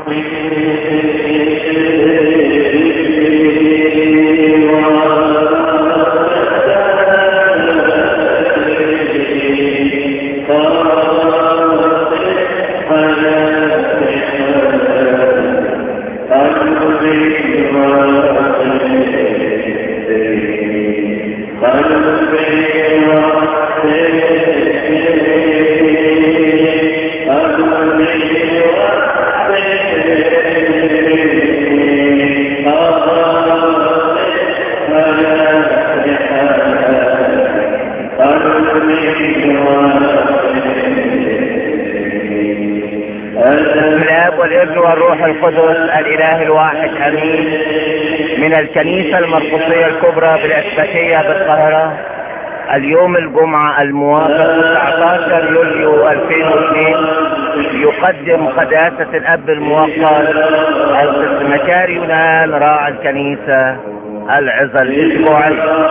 الاب والابن والروح القدس الاله الواحد امين من الكنيسة المرقسية الكبرى بالاسبكية بالقاهرة اليوم الجمعة الموافق 19 يوليو 2002 يقدم قداسة الاب الموقر القس مكار يونان راعي الكنيسة العظة الاسبوعية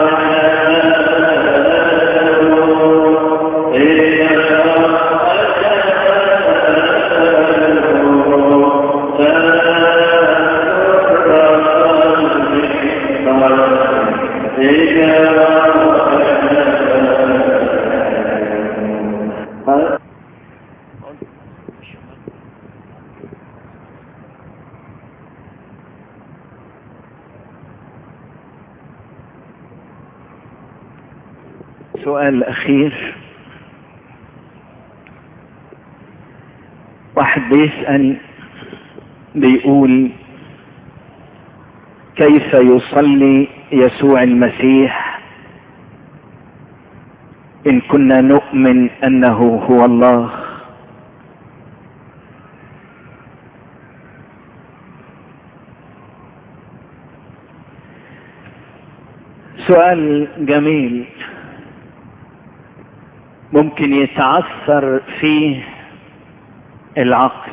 سؤال أخير واحد بيسأل بيقول كيف يصلي يسوع المسيح إن كنا نؤمن أنه هو الله سؤال جميل ممكن يتعثر فيه العقل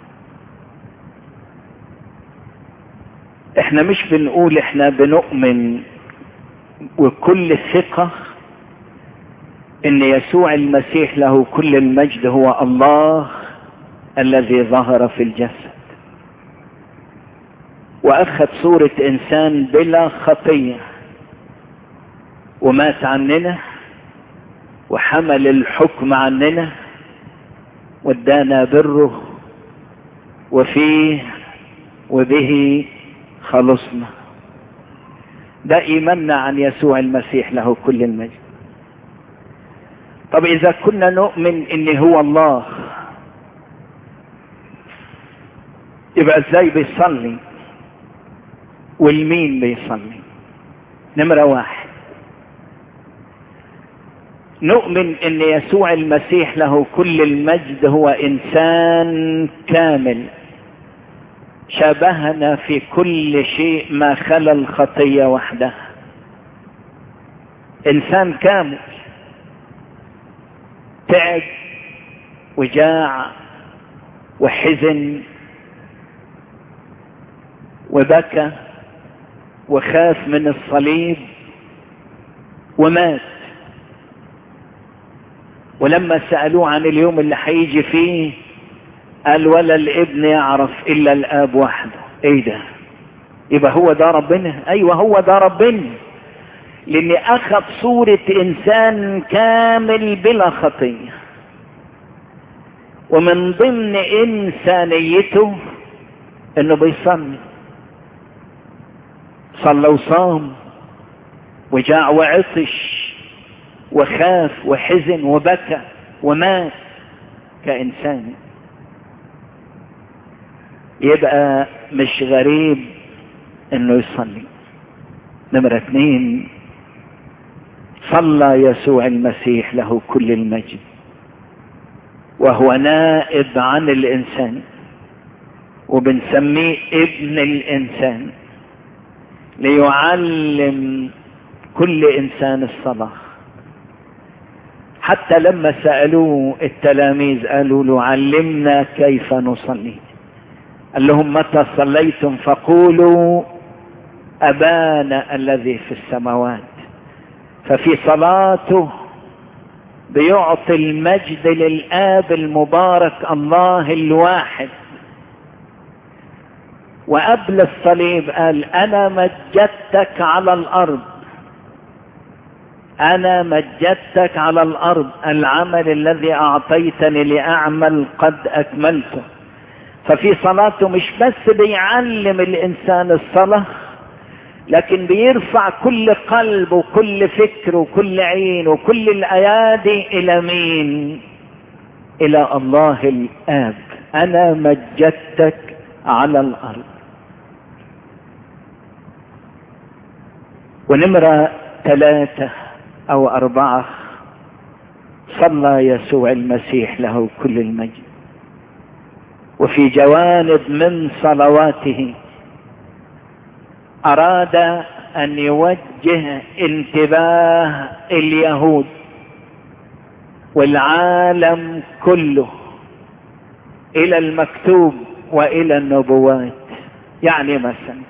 احنا مش بنقول احنا بنؤمن وكل ثقة ان يسوع المسيح له كل المجد هو الله الذي ظهر في الجسد واخذ صورة انسان بلا خطية ومات عننا وحمل الحكم عننا وادانا بره وفيه وبه خلصنا ده ايماننا عن يسوع المسيح له كل المجد طب اذا كنا نؤمن ان هو الله يبقى ازاي بيصلي والمين بيصلي نمرة واحد نؤمن ان يسوع المسيح له كل المجد هو انسان كامل شبهنا في كل شيء ما خلا الخطية وحدها انسان كامل تعب وجاع وحزن وبكى وخاف من الصليب ومات ولما سألوه عن اليوم اللي هيجي فيه قال ولا الابن يعرف الا الاب وحده ايه ده يبقى هو ده ربنا ايوه هو ده ربنا لان اخذ صورة انسان كامل بلا خطية ومن ضمن انسانيته انه بيصلي صلى وصام وجاع وعطش وخاف وحزن وبكى ومات كإنسان يبقى مش غريب انه يصلي نمرة اثنين صلى يسوع المسيح له كل المجد وهو نائب عن الانسان وبنسميه ابن الانسان ليعلم كل انسان الصلاه حتى لما سألوه التلاميذ قالوا له علمنا كيف نصلي قال لهم متى صليتم فقولوا أبانا الذي في السماوات ففي صلاته بيعطي المجد للآب المبارك الله الواحد وقبل الصليب قال انا مجدتك على الارض انا مجدتك على الارض العمل الذي اعطيتني لاعمل قد اكملته ففي صلاته مش بس بيعلم الانسان الصلاه لكن بيرفع كل قلب وكل فكر وكل عين وكل الايادي الى مين الى الله الاب انا مجدتك على الارض ونمرة ثلاثة او اربعة صلى يسوع المسيح له كل المجد وفي جوانب من صلواته اراد ان يوجه انتباه اليهود والعالم كله الى المكتوب والى النبوات يعني مثلا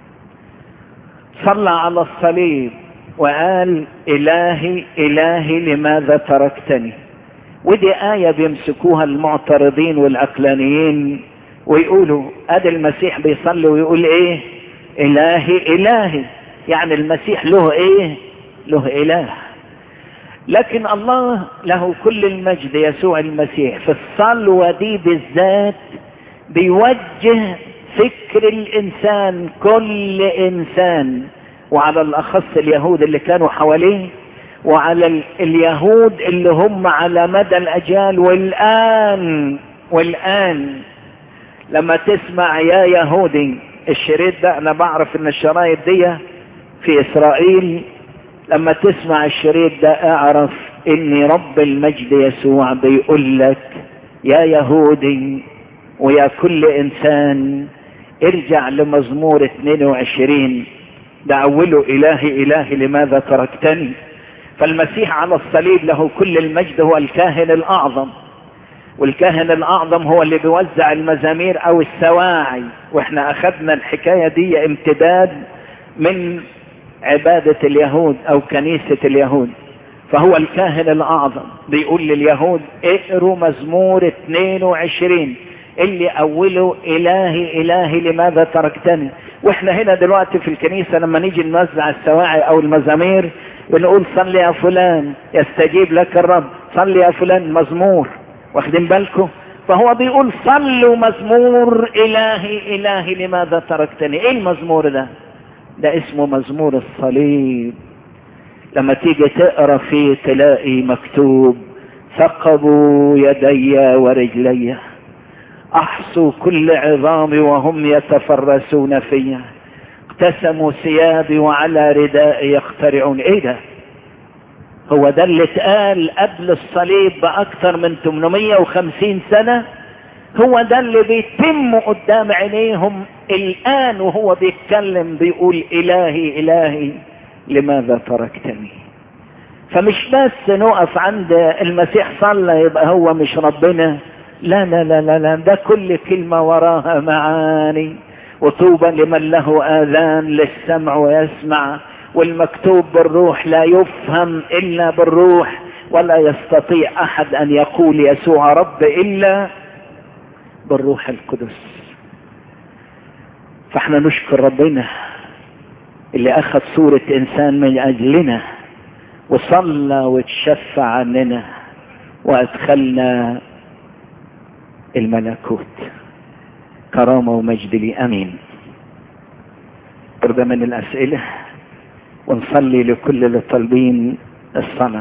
صلى على الصليب وقال الهي الهي لماذا تركتني ودي آية بيمسكوها المعترضين والعقلانيين ويقولوا ادي المسيح بيصلي ويقول ايه الهي الهي يعني المسيح له ايه له اله لكن الله له كل المجد يسوع المسيح في الصلوة دي بالذات بيوجه فكر الانسان كل انسان وعلى الاخص اليهود اللي كانوا حواليه وعلى اليهود اللي هم على مدى الاجيال والان والان لما تسمع يا يهودي الشريط ده انا بعرف ان الشرايط دي في اسرائيل لما تسمع الشريط ده اعرف ان رب المجد يسوع بيقول لك يا يهودي ويا كل انسان ارجع لمزمور 22 ده اوله الهي الهي لماذا تركتني فالمسيح على الصليب له كل المجد هو الكاهن الاعظم والكاهن الاعظم هو اللي بيوزع المزامير او السواعي واحنا اخذنا الحكاية دي امتداد من عبادة اليهود او كنيسة اليهود فهو الكاهن الاعظم بيقول لليهود اقروا مزمور 22 اللي اوله الهي الهي لماذا تركتني واحنا هنا دلوقتي في الكنيسة لما نيجي نوزع السواعي او المزامير بنقول صل يا فلان يستجيب لك الرب صل يا فلان مزمور واخدين بالكم فهو بيقول صلوا مزمور الهي الهي لماذا تركتني ايه المزمور ده ده اسمه مزمور الصليب لما تيجي تقرا فيه تلاقي مكتوب ثقبوا يدي ورجلي احصوا كل عظامي وهم يتفرسون فيا اقتسموا ثيابي وعلى ردائي يخترعون ايه ده هو ده اللي اتقال قبل الصليب باكثر من 850 سنة هو ده اللي بيتم قدام عينيهم الان وهو بيتكلم بيقول الهي الهي لماذا تركتني فمش بس نقف عند المسيح صلى يبقى هو مش ربنا لا لا لا لا, لا ده كل كلمة وراها معاني وطوبى لمن له آذان للسمع ويسمع والمكتوب بالروح لا يفهم إلا بالروح ولا يستطيع أحد أن يقول يسوع رب إلا بالروح القدس فاحنا نشكر ربنا اللي أخذ صورة إنسان من أجلنا وصلى وتشفع عننا وأدخلنا الملكوت كرامة ومجد لي أمين ده من الأسئلة ونصلي لكل اللي طالبين الصلاة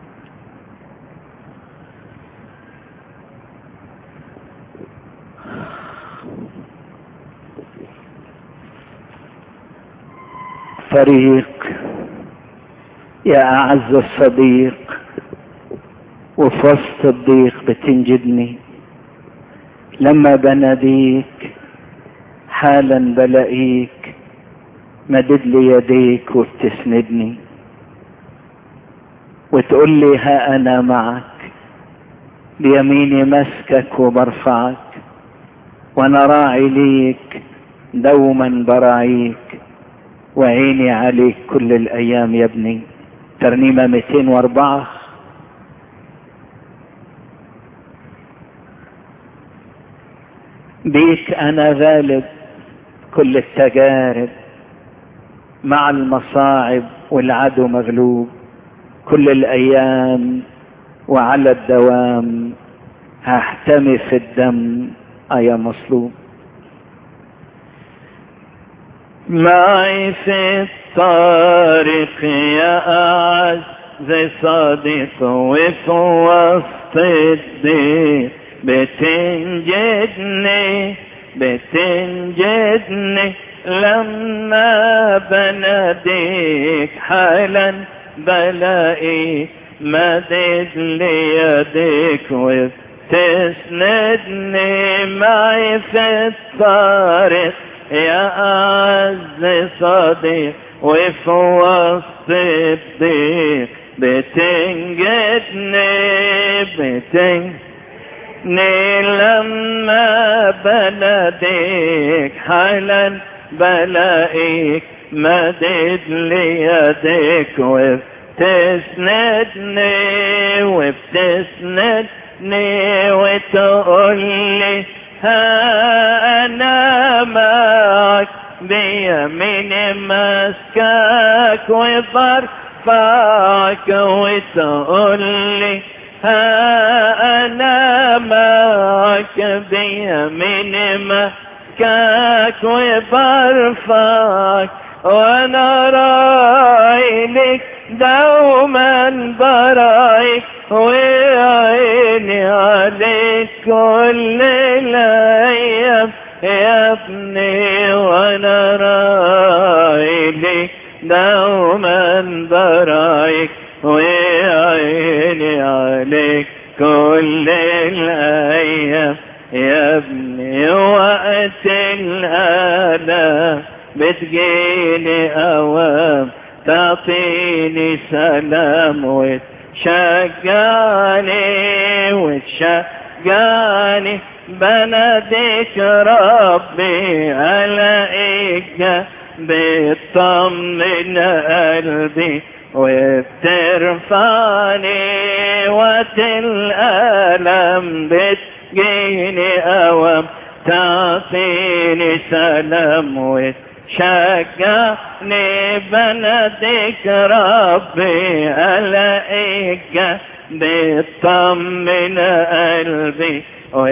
فريق يا أعز الصديق وفي وسط الضيق بتنجدني لما بناديك حالا بلاقيك مدد لي يديك وبتسندني وتقول لي ها انا معك بيميني مسكك وبرفعك وانا راعي ليك دوما براعيك وعيني عليك كل الايام يا ابني ترنيمة 204 بيك انا غالب كل التجارب مع المصاعب والعدو مغلوب كل الايام وعلى الدوام هحتمي في الدم ايا مصلوب معي في الطريق يا اعز صديق وفي وسط الضيق بتنجدني بتنجدني لما بناديك حالا بلاقي مدد لي يديك وتسندني معي في الطريق يا أعز صديق وفي وسط الضيق بتنجدني بتنجدني لما بناديك حالا بلاقيك مدد لي يديك وبتسندني وبتسندني وتقول لي ها انا معك بيمين ماسكك وبرفعك وتقول لي ها انا معك بيمين ماسكك وبرفعك وانا راعي لك دوما برايك وعيني عليك كل الايام يا ابني وانا راعي لك دوما برايك وعيني عليك كل الايام يا ابني وقت الآلام بتجيني أوام تعطيني سلام وتشجعني وتشجعني بناديك ربي ألاقيك بتطمن قلبي وبترفعني وقت الألم بتجيني أوام تعطيني سلام وتشجعني بناديك ربي ألاقيك بتطمن قلبي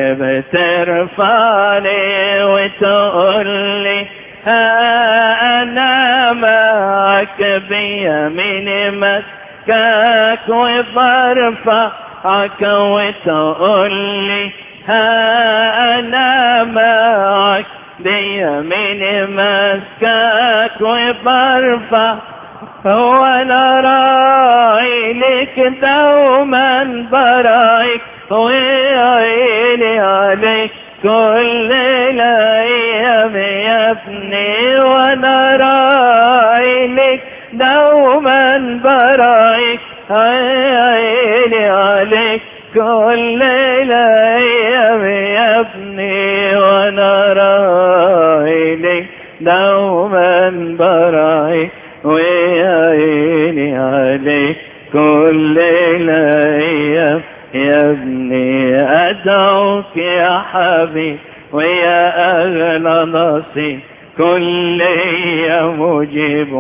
وبترفعني وتقول لي ها أنا معك بيمين مسكك وبرفعك وتقول لي ها أنا معك بيمين مسكك وبرفع وانا راعي لك دوما برايك وعيني عليك كل الايام يا ابني وانا راعي لك دوما برايك عيني عليك كل الايام يا ابني وانا راعي لك دوما برايك وعيني عليك كل الايام يا ابني ادعوك يا حبيب ويا اغلى نصيب كل يوم مجيب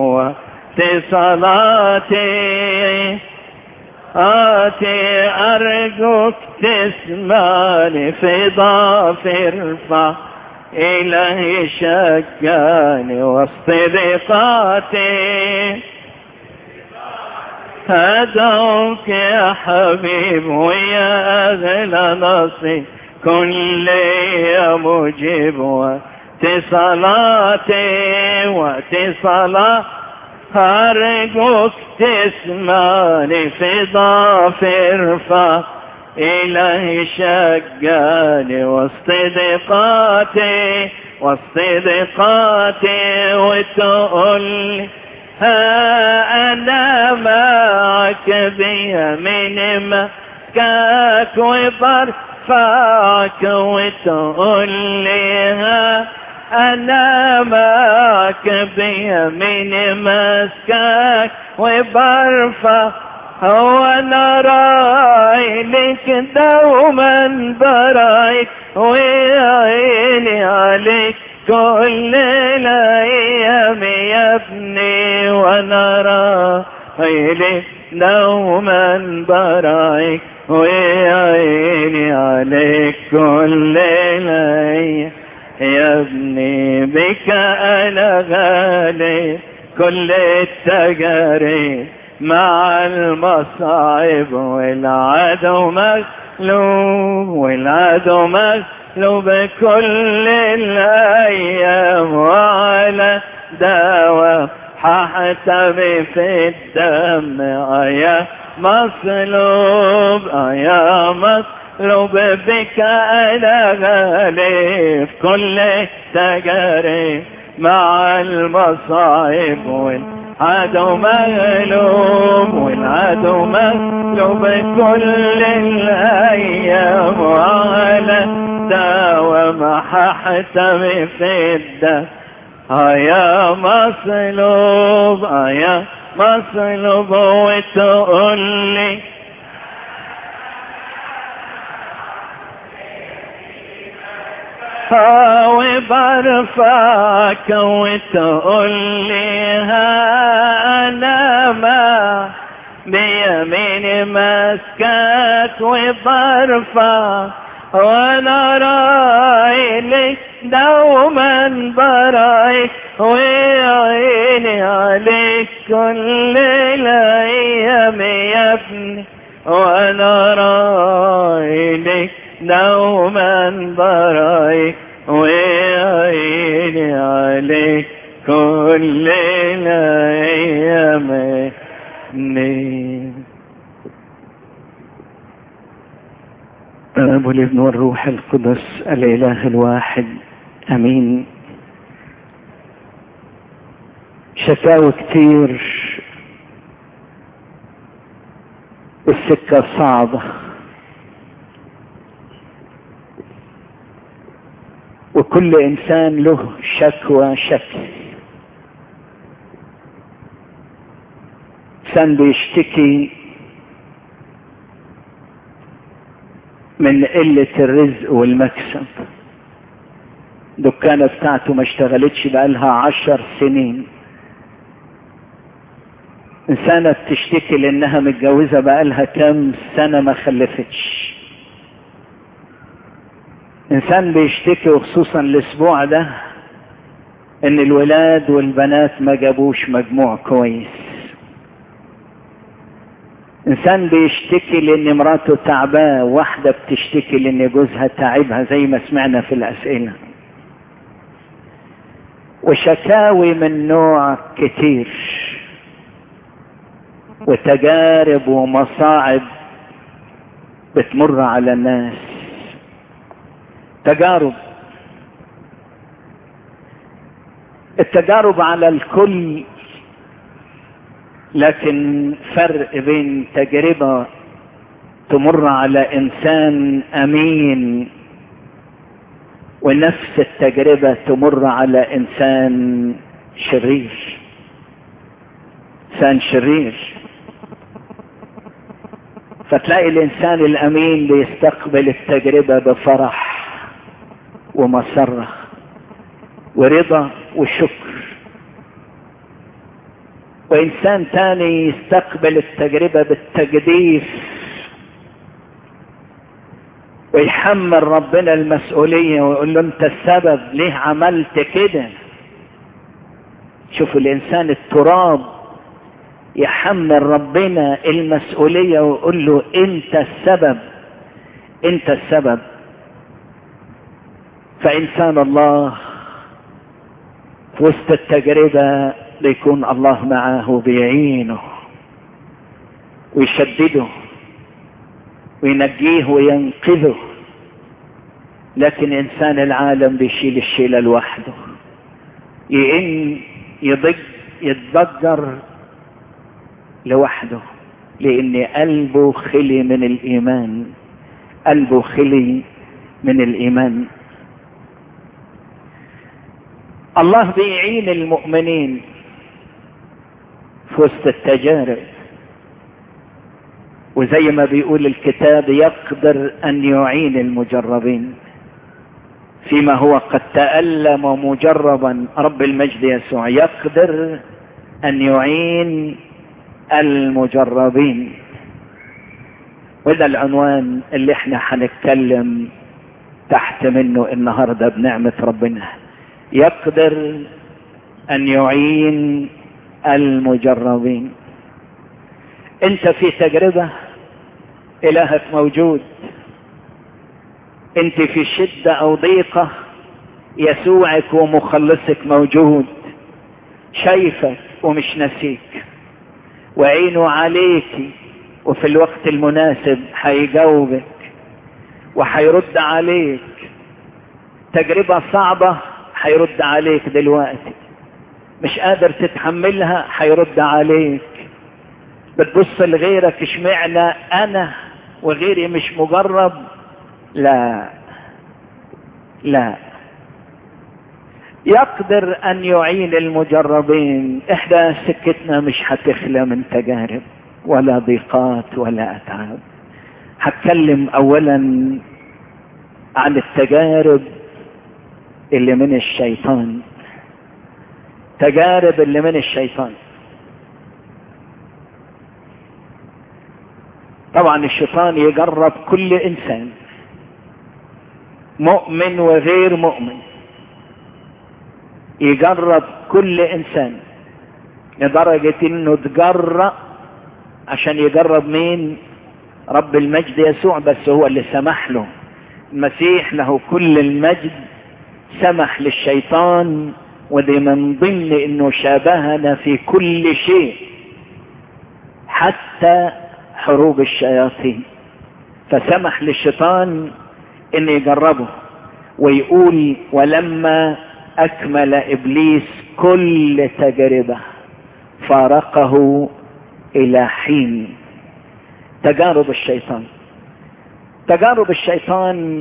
واتصالاتي آتي أرجوك تسمعني في ضعف ارفع إلهي شجعني وسط ضيقاتي هدوك يا حبيب ويا أغلى نصيب كل يوم مجيب واتصالاتي واتصالاتي أرجوك تسمعني في ضعف ارفع إلهي شجعني وسط ضيقاتي وسط ضيقاتي وتقول لي ها أنا معك بيمين مسكك وبرفعك وتقول لي ها أنا معك بيمين مسكك وبرفع هو أنا راعي لك دوما برايك وعيني عليك كل الايام يا ابني ونرى لك دوما برايك ويعيني عليك كل الايام يا ابني بك انا غالي كل التجارب مع المصاعب والعدو مغلوب والعدو مغلوب كل الايام وعلى دوام ححتمي في الدم يا مصلوب يا مصلوب بك انا غالي في كل تجارب مع المصايب والعدو مغلوب والعدو مغلوب كل الايام وعلى دوام ححتمي في الدم يا مصلوب يا مصلوب وتقول لي وبرفعك وتقول لي انا ما بيميني مسكت وبرفع وانا رايلك دوما برايك وعيني عليك كل الايام يا ابني وانا رايلك دوما برايك وعيني عليك كل الايام الاب والابن والروح القدس الاله الواحد امين شكاوى كتير السكة صعبة وكل انسان له شكوى شكل انسان بيشتكي من قلة الرزق والمكسب دكانة بتاعته ما اشتغلتش بقالها عشر سنين انسانة بتشتكي لانها متجوزة بقالها كام سنة ما خلفتش انسان بيشتكي وخصوصا الاسبوع ده ان الولاد والبنات ما جابوش مجموع كويس انسان بيشتكي لان مراته تعباه واحدة بتشتكي لان جوزها تعبها زي ما سمعنا في الاسئلة وشكاوي من نوع كتير وتجارب ومصاعب بتمر على الناس تجارب التجارب على الكل لكن فرق بين تجربة تمر على انسان امين ونفس التجربة تمر على انسان شرير انسان شرير فتلاقي الانسان الامين بيستقبل التجربة بفرح ومسرة ورضا وشكر وانسان تاني يستقبل التجربة بالتجديف ويحمل ربنا المسؤولية ويقول له انت السبب ليه عملت كده شوفوا الانسان التراب يحمل ربنا المسؤولية ويقول له انت السبب انت السبب فانسان الله في وسط التجربة بيكون الله معه بيعينه ويشدده وينجيه وينقذه لكن انسان العالم بيشيل الشيلة لوحده يئن يضج يتضجر لوحده لان قلبه خلي من الايمان قلبه خلي من الايمان الله بيعين المؤمنين في وسط التجارب وزي ما بيقول الكتاب يقدر ان يعين المجربين فيما هو قد تألم مجربا رب المجد يسوع يقدر أن يعين المجربين وده العنوان اللي احنا هنتكلم تحت منه النهارده بنعمة ربنا يقدر أن يعين المجربين انت في تجربة إلهك موجود انت في شدة او ضيقة يسوعك ومخلصك موجود شايفك ومش نسيك وعينه عليك وفي الوقت المناسب هيجاوبك وهيرد عليك تجربة صعبة هيرد عليك دلوقتي مش قادر تتحملها هيرد عليك بتبص لغيرك اشمعنى انا وغيري مش مجرب لا لا يقدر ان يعين المجربين احدى سكتنا مش هتخلى من تجارب ولا ضيقات ولا اتعاب هتكلم اولا عن التجارب اللي من الشيطان تجارب اللي من الشيطان طبعا الشيطان يجرب كل انسان مؤمن وغير مؤمن يجرب كل انسان لدرجة انه تجرأ عشان يجرب مين رب المجد يسوع بس هو اللي سمح له المسيح له كل المجد سمح للشيطان ودي من ضمن انه شابهنا في كل شيء حتى حروب الشياطين فسمح للشيطان ان يجربه ويقول ولما اكمل ابليس كل تجربه فارقه الى حين تجارب الشيطان تجارب الشيطان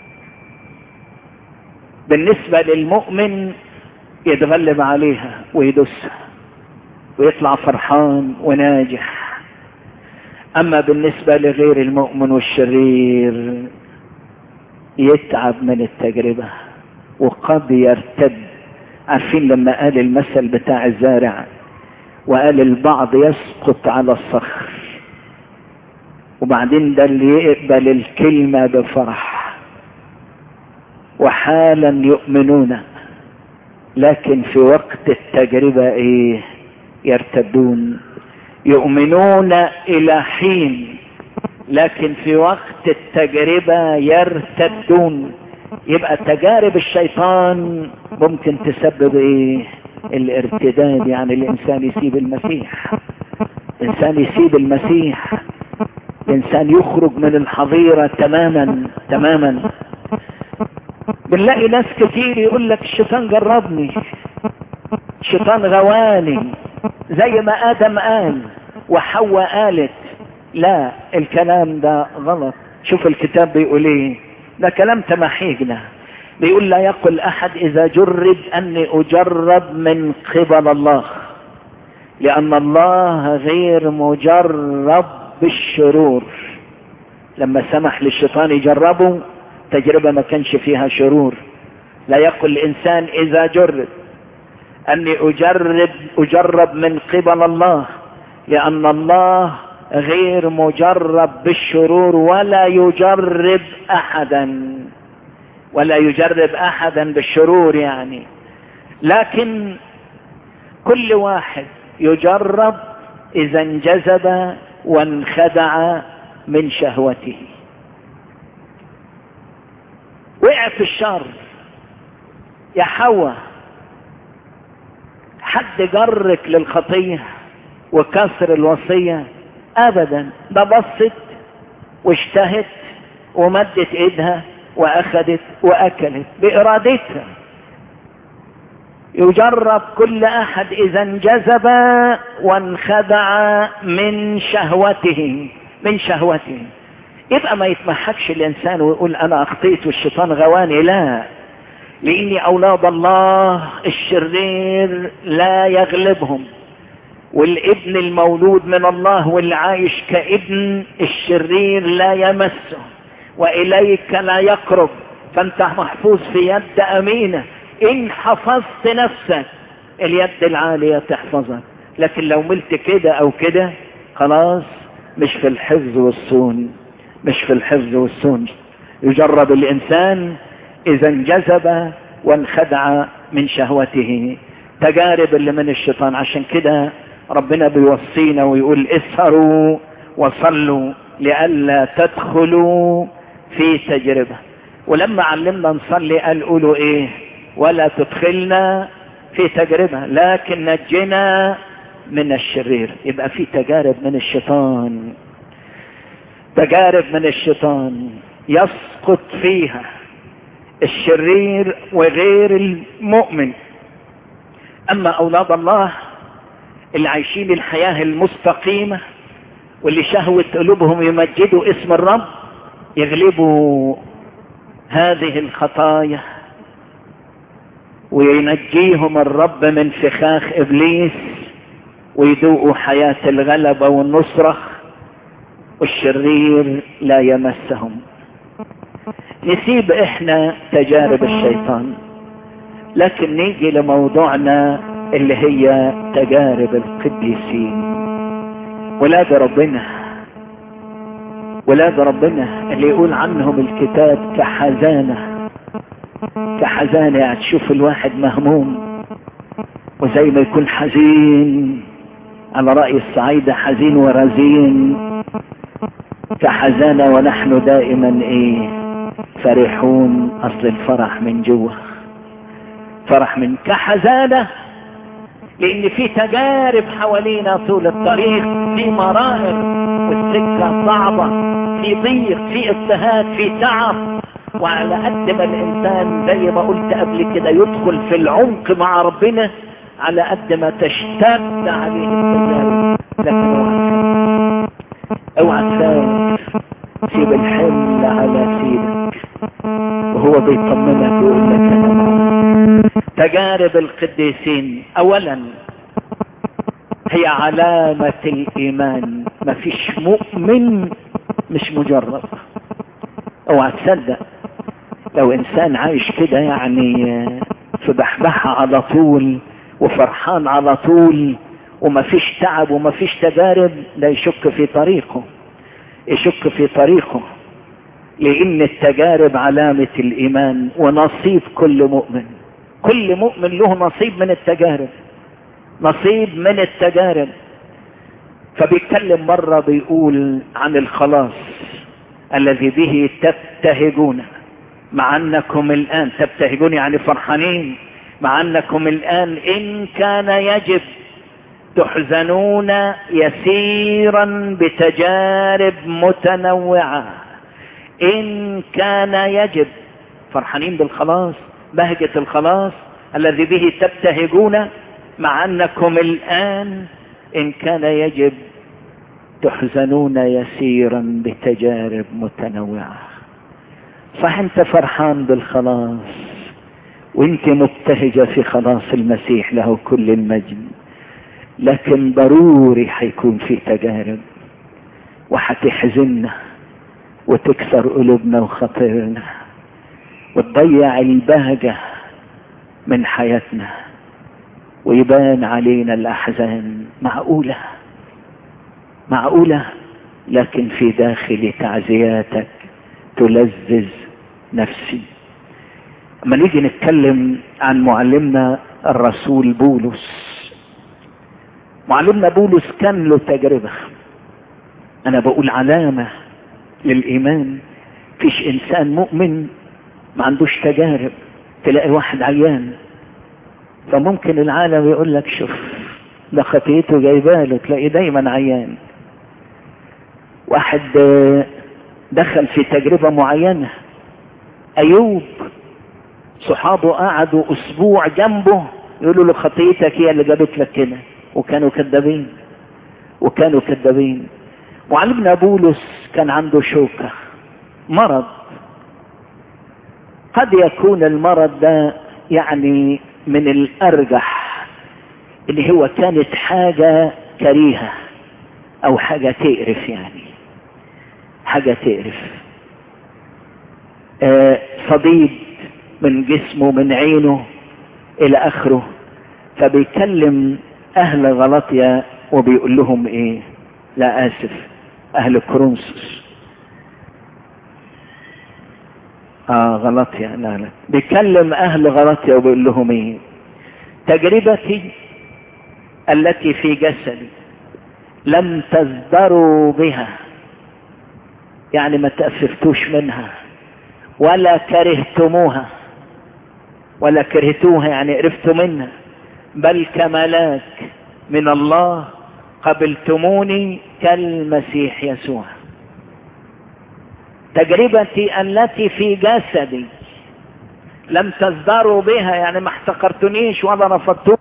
بالنسبه للمؤمن يتغلب عليها ويدسها ويطلع فرحان وناجح اما بالنسبه لغير المؤمن والشرير يتعب من التجربة وقد يرتد عارفين لما قال المثل بتاع الزارع وقال البعض يسقط على الصخر وبعدين ده اللي يقبل الكلمة بفرح وحالا يؤمنون لكن في وقت التجربة ايه يرتدون يؤمنون الى حين لكن في وقت التجربة يرتدون يبقى تجارب الشيطان ممكن تسبب ايه الارتداد يعني الانسان يسيب المسيح الانسان يسيب المسيح الانسان يخرج من الحظيرة تماما تماما بنلاقي ناس كتير يقول لك الشيطان جربني الشيطان غواني زي ما ادم قال وحواء قالت لا الكلام ده غلط شوف الكتاب بيقول ايه ده كلام تمحيجنا بيقول لا يقل احد اذا جرب اني اجرب من قبل الله لان الله غير مجرب بالشرور لما سمح للشيطان يجربه تجربة ما كانش فيها شرور لا يقل الانسان اذا جرب اني اجرب اجرب من قبل الله لان الله غير مجرب بالشرور ولا يجرب احدا ولا يجرب احدا بالشرور يعني لكن كل واحد يجرب اذا انجذب وانخدع من شهوته وقع في الشر يا حواء حد جرك للخطيه وكسر الوصيه ابدا ده بصت واشتهت ومدت ايدها واخدت واكلت بارادتها يجرب كل احد اذا انجذب وانخدع من شهوته من شهوته يبقى ما يتمحكش الانسان ويقول انا اخطيت والشيطان غواني لا لاني اولاد الله الشرير لا يغلبهم والابن المولود من الله واللي عايش كابن الشرير لا يمسه واليك لا يقرب فانت محفوظ في يد امينة ان حفظت نفسك اليد العالية تحفظك لكن لو ملت كده او كده خلاص مش في الحفظ والصون مش في الحفظ والصون يجرب الانسان اذا انجذب وانخدع من شهوته تجارب اللي من الشيطان عشان كده ربنا بيوصينا ويقول اسهروا وصلوا لئلا تدخلوا في تجربة ولما علمنا نصلي قال قولوا ايه ولا تدخلنا في تجربة لكن نجنا من الشرير يبقى في تجارب من الشيطان تجارب من الشيطان يسقط فيها الشرير وغير المؤمن اما اولاد الله اللي عايشين الحياة المستقيمة واللي شهوة قلوبهم يمجدوا اسم الرب يغلبوا هذه الخطايا وينجيهم الرب من فخاخ ابليس ويذوقوا حياة الغلبة والنصرة والشرير لا يمسهم نسيب احنا تجارب الشيطان لكن نيجي لموضوعنا اللي هي تجارب القديسين ولاد ربنا ولاد ربنا اللي يقول عنهم الكتاب كحزانة كحزانة يعني تشوف الواحد مهموم وزي ما يكون حزين على رأي الصعيدة حزين ورزين كحزانة ونحن دائما ايه فرحون اصل الفرح من جوه فرح من كحزانة لان في تجارب حوالينا طول الطريق في مرائر والسكة صعبة في ضيق في اضطهاد في تعب وعلى قد ما الانسان زي ما قلت قبل كده يدخل في العمق مع ربنا على قد ما تشتد عليه التجارب لكن اوعى تخاف سيب الحمل على سيدك وهو بيطمنك ويقول لك انا معك تجارب القديسين اولا هي علامة الايمان مفيش مؤمن مش مجرب اوعى تصدق لو انسان عايش كده يعني في بحبحة على طول وفرحان على طول ومفيش تعب ومفيش تجارب ده يشك في طريقه يشك في طريقه لان التجارب علامة الايمان ونصيب كل مؤمن كل مؤمن له نصيب من التجارب نصيب من التجارب فبيتكلم مرة بيقول عن الخلاص الذي به تبتهجون مع انكم الان تبتهجون يعني فرحانين مع انكم الان ان كان يجب تحزنون يسيرا بتجارب متنوعة ان كان يجب فرحانين بالخلاص بهجة الخلاص الذي به تبتهجون مع انكم الان ان كان يجب تحزنون يسيرا بتجارب متنوعة صح انت فرحان بالخلاص وانت مبتهجة في خلاص المسيح له كل المجد لكن ضروري حيكون في تجارب وحتحزننا وتكسر قلوبنا وخاطرنا وتضيع البهجة من حياتنا ويبان علينا الأحزان معقولة معقولة لكن في داخل تعزياتك تلذذ نفسي اما نيجي نتكلم عن معلمنا الرسول بولس معلمنا بولس كان له تجربة انا بقول علامة للايمان فيش انسان مؤمن ما عندوش تجارب تلاقي واحد عيان فممكن العالم يقول لك شوف ده خطيته جايباله تلاقيه دايما عيان واحد دخل في تجربة معينة ايوب صحابه قعدوا اسبوع جنبه يقولوا له خطيتك هي اللي جابت لك كده وكانوا كذابين وكانوا كذابين معلمنا بولس كان عنده شوكة مرض قد يكون المرض ده يعني من الارجح اللي هو كانت حاجة كريهة او حاجة تقرف يعني حاجة تقرف آه صديد من جسمه من عينه الى اخره فبيكلم اهل غلطيا وبيقول لهم ايه لا اسف اهل كورنثوس اه غلطيا لا لا بيكلم اهل غلطيا وبيقول لهم ايه تجربتي التي في جسدي لم تزدروا بها يعني ما تأسفتوش منها ولا كرهتموها ولا كرهتوها يعني قرفتوا منها بل كملاك من الله قبلتموني كالمسيح يسوع تجربتي التي في جسدي لم تزدروا بها يعني ما احتقرتنيش ولا رفضتوني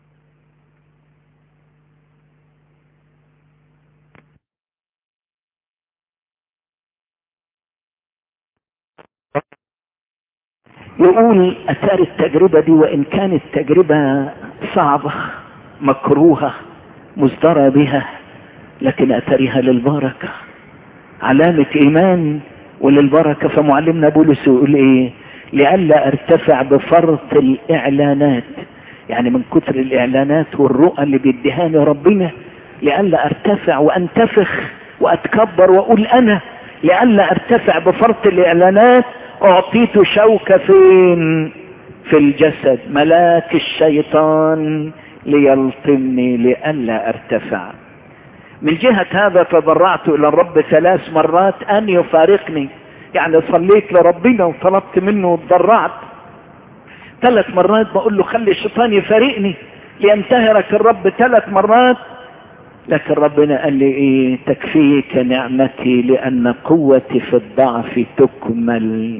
يقول اثار التجربه دي وان كانت تجربه صعبه مكروهه مزدرى بها لكن اثرها للبركه علامه ايمان وللبركه فمعلمنا بولس يقول ايه لئلا ارتفع بفرط الاعلانات يعني من كتر الاعلانات والرؤى اللي بيديهاني ربنا لئلا ارتفع وانتفخ واتكبر واقول انا لئلا ارتفع بفرط الاعلانات اعطيت شوكة فين في الجسد ملاك الشيطان ليلطمني لئلا ارتفع من جهة هذا تضرعت الى الرب ثلاث مرات ان يفارقني يعني صليت لربنا وطلبت منه وتضرعت ثلاث مرات بقول له خلي الشيطان يفارقني لينتهرك الرب ثلاث مرات لكن ربنا قال لي ايه تكفيك نعمتي لان قوتي في الضعف تكمل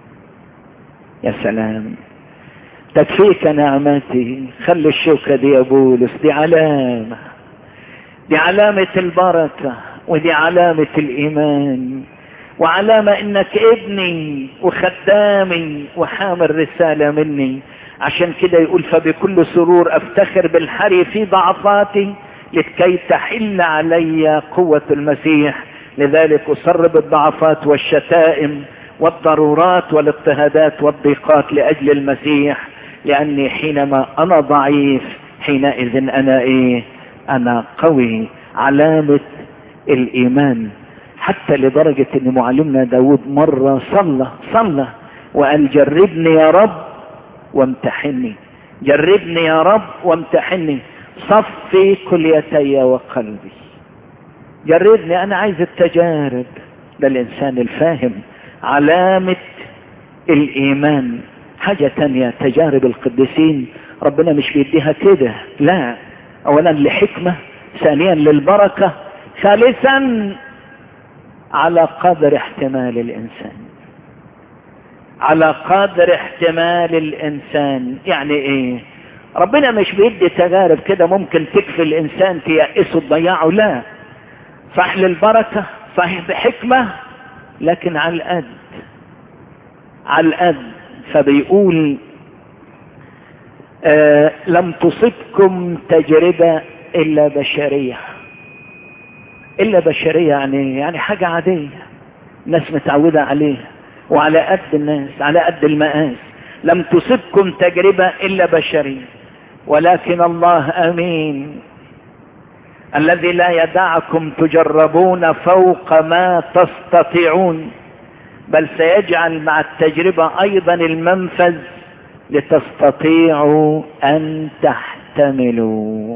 يا سلام تكفيك نعمتي خلي الشوكة دي يا بولس دي علامة دي علامة البركة ودي علامة الإيمان وعلامة إنك ابني وخدامي وحامل رسالة مني عشان كده يقول فبكل سرور أفتخر بالحري في ضعفاتي لكي تحل علي قوة المسيح لذلك أصر بالضعفات والشتائم والضرورات والاضطهادات والضيقات لأجل المسيح لأني حينما أنا ضعيف حينئذ أنا إيه أنا قوي علامة الإيمان حتى لدرجة أن معلمنا داود مرة صلى صلى وقال جربني يا رب وامتحني جربني يا رب وامتحني صفي كليتي وقلبي جربني انا عايز التجارب ده الانسان الفاهم علامة الايمان حاجة تانية تجارب القديسين ربنا مش بيديها كده لا اولا لحكمة ثانيا للبركة ثالثا على قدر احتمال الانسان على قدر احتمال الانسان يعني ايه ربنا مش بيدي تجارب كده ممكن تكفي الانسان تيأسه تضيعه لا صح للبركة صحيح بحكمة لكن على القد على القد فبيقول آه لم تصبكم تجربة الا بشرية الا بشرية يعني يعني حاجة عادية الناس متعودة عليها وعلى قد الناس على قد المقاس لم تصبكم تجربة الا بشرية ولكن الله امين الذي لا يدعكم تجربون فوق ما تستطيعون بل سيجعل مع التجربة ايضا المنفذ لتستطيعوا ان تحتملوا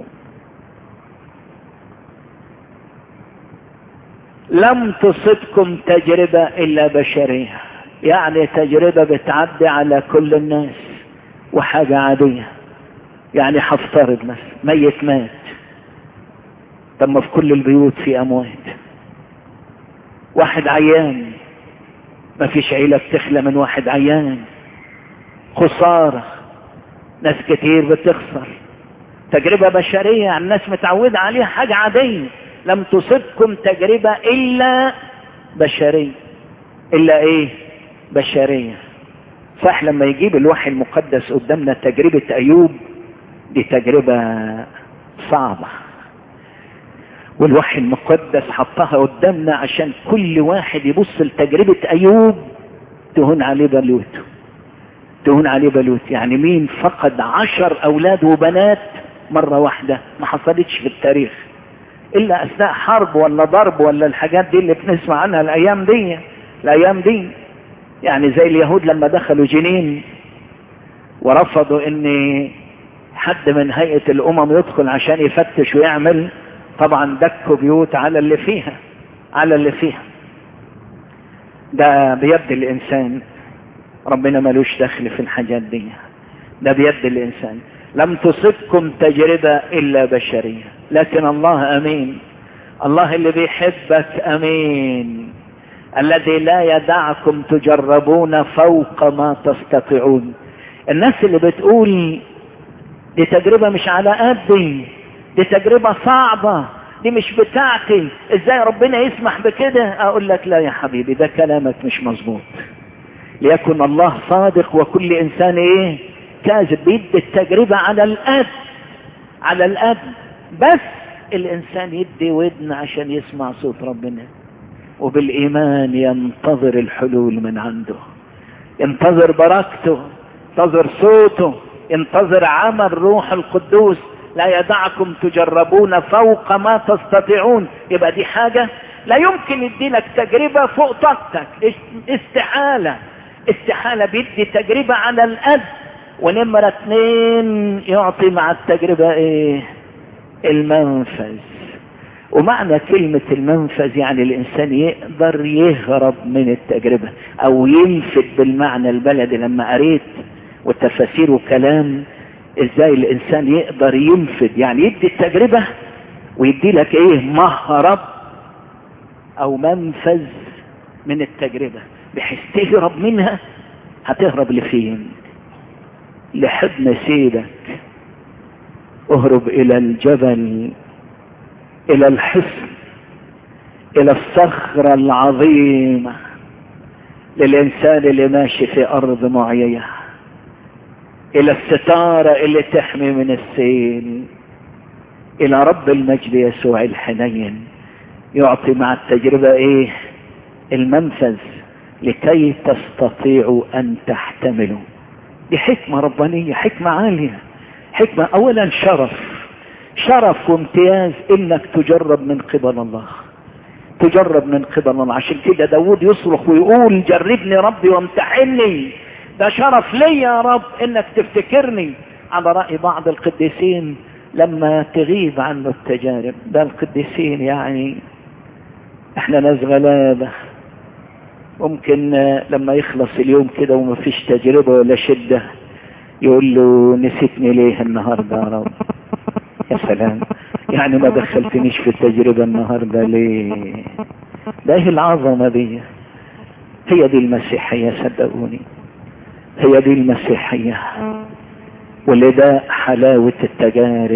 لم تصبكم تجربة الا بشرية يعني تجربة بتعدي على كل الناس وحاجة عادية يعني هفترض مثلا ميت مات طب ما في كل البيوت في اموات واحد عيان ما فيش عيلة بتخلى من واحد عيان خسارة ناس كتير بتخسر تجربة بشرية يعني الناس متعودة عليها حاجة عادية لم تصبكم تجربة الا بشرية الا ايه بشرية صح لما يجيب الوحي المقدس قدامنا تجربة ايوب دي تجربة صعبة والوحي المقدس حطها قدامنا عشان كل واحد يبص لتجربة ايوب تهون عليه بلوته تهون عليه بلوت يعني مين فقد عشر اولاد وبنات مرة واحدة ما حصلتش في التاريخ الا اثناء حرب ولا ضرب ولا الحاجات دي اللي بنسمع عنها الايام دي الايام دي يعني زي اليهود لما دخلوا جنين ورفضوا ان حد من هيئة الامم يدخل عشان يفتش ويعمل طبعا دكوا بيوت على اللي فيها على اللي فيها ده بيد الانسان ربنا ملوش دخل في الحاجات دي ده بيد الانسان لم تصبكم تجربة الا بشرية لكن الله امين الله اللي بيحبك امين الذي لا يدعكم تجربون فوق ما تستطيعون الناس اللي بتقول دي تجربة مش على قدي دي تجربة صعبة دي مش بتاعتي ازاي ربنا يسمح بكده اقول لك لا يا حبيبي ده كلامك مش مظبوط ليكن الله صادق وكل انسان ايه كاذب بيدي التجربة على القد على القد بس الانسان يدي ودن عشان يسمع صوت ربنا وبالايمان ينتظر الحلول من عنده ينتظر بركته ينتظر صوته ينتظر عمل روح القدوس لا يدعكم تجربون فوق ما تستطيعون يبقى دي حاجة لا يمكن يدي لك تجربة فوق طاقتك استحالة استحالة بيدي تجربة على القد ونمرة اتنين يعطي مع التجربة ايه المنفذ ومعنى كلمة المنفذ يعني الانسان يقدر يهرب من التجربة او ينفذ بالمعنى البلدي لما قريت والتفاسير وكلام ازاي الانسان يقدر ينفذ يعني يدي التجربة ويدي لك ايه مهرب او منفذ من التجربة بحيث تهرب منها هتهرب لفين لحضن سيدك اهرب الى الجبل الى الحصن الى الصخرة العظيمة للانسان اللي ماشي في ارض معينة الى الستارة اللي تحمي من السيل الى رب المجد يسوع الحنين يعطي مع التجربة ايه المنفذ لكي تستطيعوا ان تحتملوا دي حكمة ربانية حكمة عالية حكمة اولا شرف شرف وامتياز انك تجرب من قبل الله تجرب من قبل الله عشان كده داود يصرخ ويقول جربني ربي وامتحني ده شرف لي يا رب انك تفتكرني على رأي بعض القديسين لما تغيب عنه التجارب ده القديسين يعني احنا ناس غلابة ممكن لما يخلص اليوم كده وما فيش تجربة ولا شدة يقول له نسيتني ليه النهاردة يا رب يا سلام يعني ما دخلتنيش في التجربة النهاردة ليه ده ايه العظمة دي هي دي المسيحية صدقوني هي دي المسيحية واللي ده حلاوة التجارب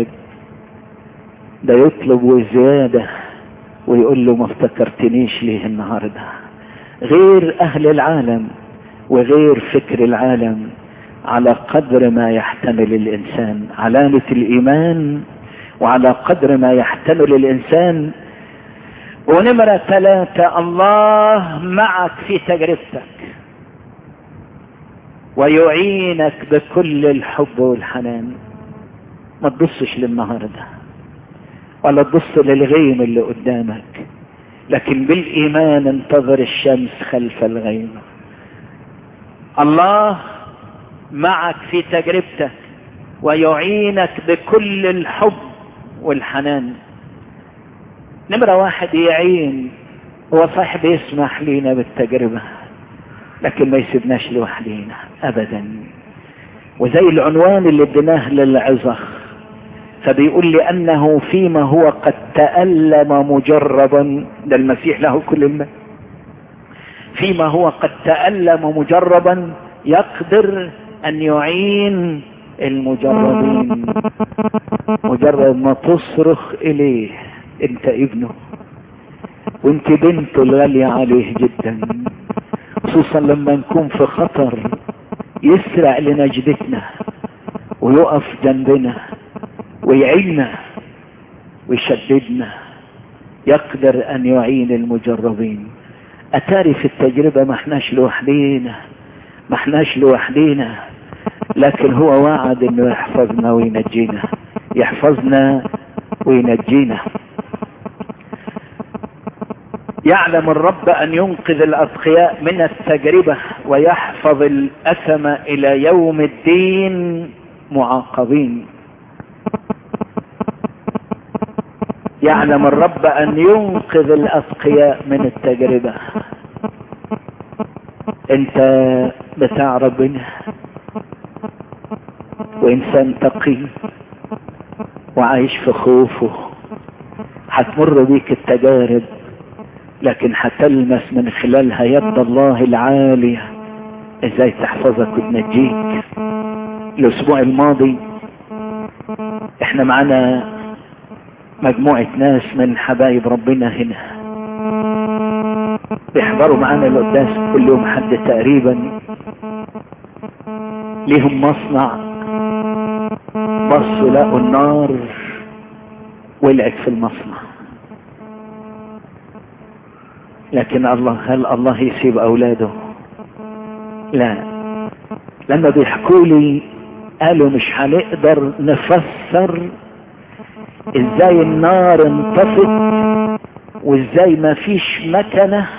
ده يطلب وزيادة ويقول له ما افتكرتنيش ليه النهاردة غير اهل العالم وغير فكر العالم على قدر ما يحتمل الانسان علامة الايمان وعلى قدر ما يحتمل الانسان ونمرة ثلاثة الله معك في تجربتك ويعينك بكل الحب والحنان ما تبصش للنهاردة ولا تبص للغيم اللي قدامك لكن بالايمان انتظر الشمس خلف الغيم الله معك في تجربتك ويعينك بكل الحب والحنان نمرة واحد يعين هو صاحب يسمح لينا بالتجربة لكن ما يسيبناش لوحدينا ابدا وزي العنوان اللي اديناه للعظة فبيقول لانه فيما هو قد تألم مجربا ده المسيح له كل الماء فيما هو قد تألم مجربا يقدر ان يعين المجربين مجرد ما تصرخ اليه انت ابنه وانت بنته الغالية عليه جدا خصوصا لما نكون في خطر يسرع لنجدتنا ويقف جنبنا ويعيننا ويشددنا يقدر ان يعين المجربين اتاري في التجربة ما احناش لوحدينا ما احناش لوحدينا لكن هو وعد انه يحفظنا وينجينا يحفظنا وينجينا يعلم الرب ان ينقذ الاتقياء من التجربة ويحفظ الاثم الى يوم الدين معاقبين يعلم الرب ان ينقذ الاتقياء من التجربة انت بتاع ربنا وانسان تقي وعايش في خوفه هتمر بيك التجارب لكن هتلمس من خلالها يد الله العالية ازاي تحفظك وتنجيك الاسبوع الماضي احنا معانا مجموعة ناس من حبايب ربنا هنا بيحضروا معانا القداس كل يوم حد تقريبا ليهم مصنع بصوا لقوا النار ولعت في المصنع لكن الله هل الله يسيب اولاده لا لما بيحكوا لي قالوا مش هنقدر نفسر ازاي النار انطفت وازاي ما فيش مكنة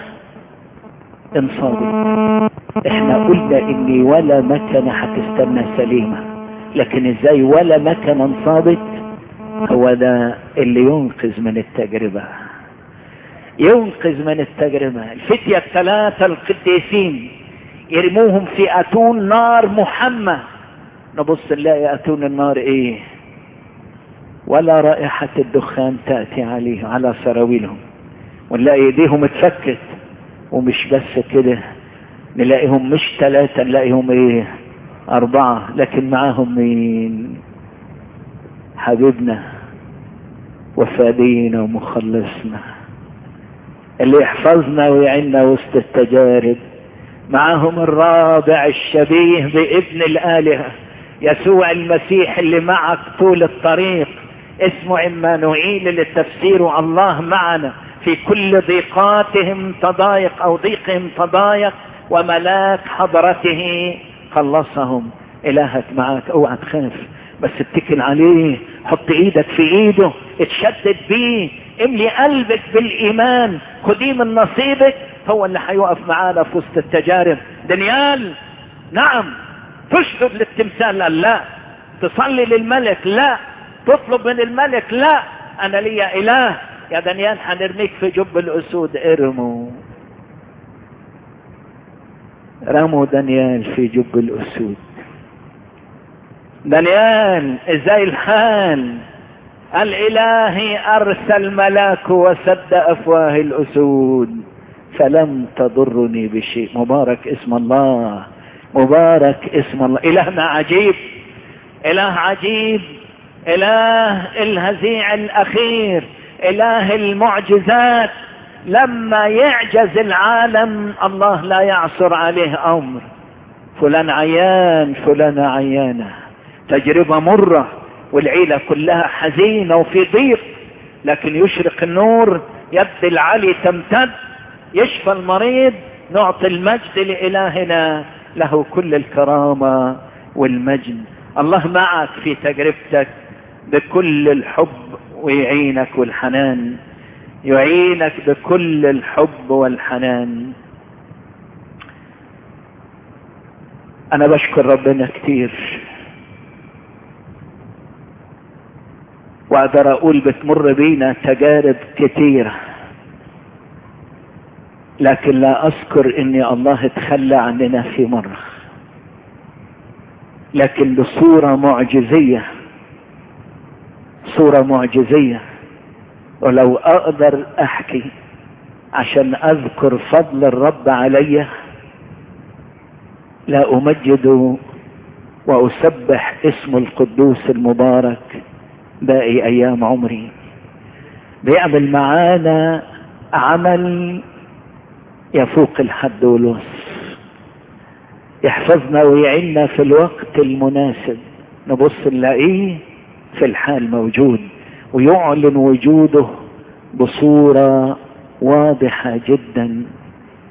انصابت احنا قلنا ان ولا مكنة هتستنى سليمة لكن ازاي ولا مكنة انصابت هو ده اللي ينقذ من التجربة ينقذ من التجربة الفتية الثلاثة القديسين يرموهم في اتون نار محمى نبص نلاقي اتون النار ايه ولا رائحة الدخان تأتي عليه على سراويلهم ونلاقي ايديهم اتفكت ومش بس كده نلاقيهم مش ثلاثة نلاقيهم ايه اربعة لكن معاهم مين حبيبنا وفادينا ومخلصنا اللي يحفظنا ويعيننا وسط التجارب معاهم الرابع الشبيه بابن الآلهة يسوع المسيح اللي معك طول الطريق اسمه عمانوئيل اللي تفسيره الله معنا في كل ضيقاتهم تضايق او ضيقهم تضايق وملاك حضرته خلصهم الهك معك اوعى تخاف بس اتكل عليه حط ايدك في ايده اتشدد بيه املي قلبك بالايمان خديه من نصيبك هو اللي هيقف معانا في وسط التجارب دانيال نعم تشهد للتمثال لا, لا تصلي للملك لا تطلب من الملك لا انا ليا اله يا دانيال هنرميك في جب الاسود ارموا رموا دانيال في جب الاسود دانيال ازاي الحال الالهي ارسل ملاك وسد افواه الاسود فلم تضرني بشيء مبارك اسم الله مبارك اسم الله الهنا عجيب اله عجيب اله الهزيع الاخير اله المعجزات لما يعجز العالم الله لا يعصر عليه امر فلان عيان فلان عيانه تجربه مره والعيله كلها حزينه وفي ضيق لكن يشرق النور يد العلي تمتد يشفى المريض نعطي المجد لالهنا له كل الكرامه والمجد الله معك في تجربتك بكل الحب ويعينك والحنان يعينك بكل الحب والحنان انا بشكر ربنا كتير واقدر اقول بتمر بينا تجارب كتيرة لكن لا اذكر اني الله اتخلى عننا في مرة لكن بصورة معجزية صورة معجزية ولو اقدر احكي عشان اذكر فضل الرب علي لا امجد واسبح اسم القدوس المبارك باقي ايام عمري بيعمل معانا عمل يفوق الحد والوصف يحفظنا ويعيننا في الوقت المناسب نبص نلاقيه في الحال موجود ويعلن وجوده بصورة واضحة جدا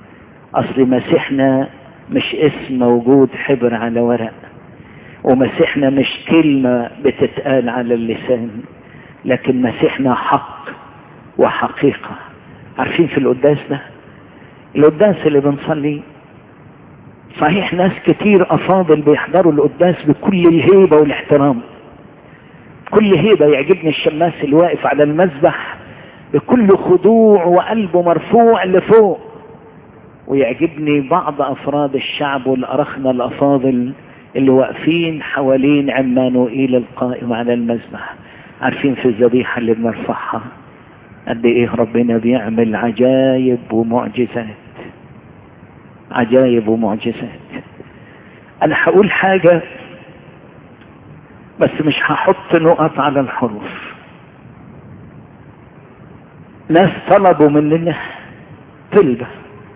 اصل مسيحنا مش اسم موجود حبر على ورق ومسيحنا مش كلمة بتتقال على اللسان لكن مسيحنا حق وحقيقة عارفين في القداس ده القداس اللي بنصلي صحيح ناس كتير افاضل بيحضروا القداس بكل الهيبة والاحترام كل هيبة يعجبني الشماس اللي واقف على المذبح بكل خضوع وقلبه مرفوع لفوق ويعجبني بعض افراد الشعب والارخنة الافاضل اللي واقفين حوالين عمانوئيل القائم على المذبح عارفين في الذبيحة اللي بنرفعها قد ايه ربنا بيعمل عجائب ومعجزات عجائب ومعجزات انا هقول حاجة بس مش هحط نقط على الحروف ناس طلبوا مننا طلبة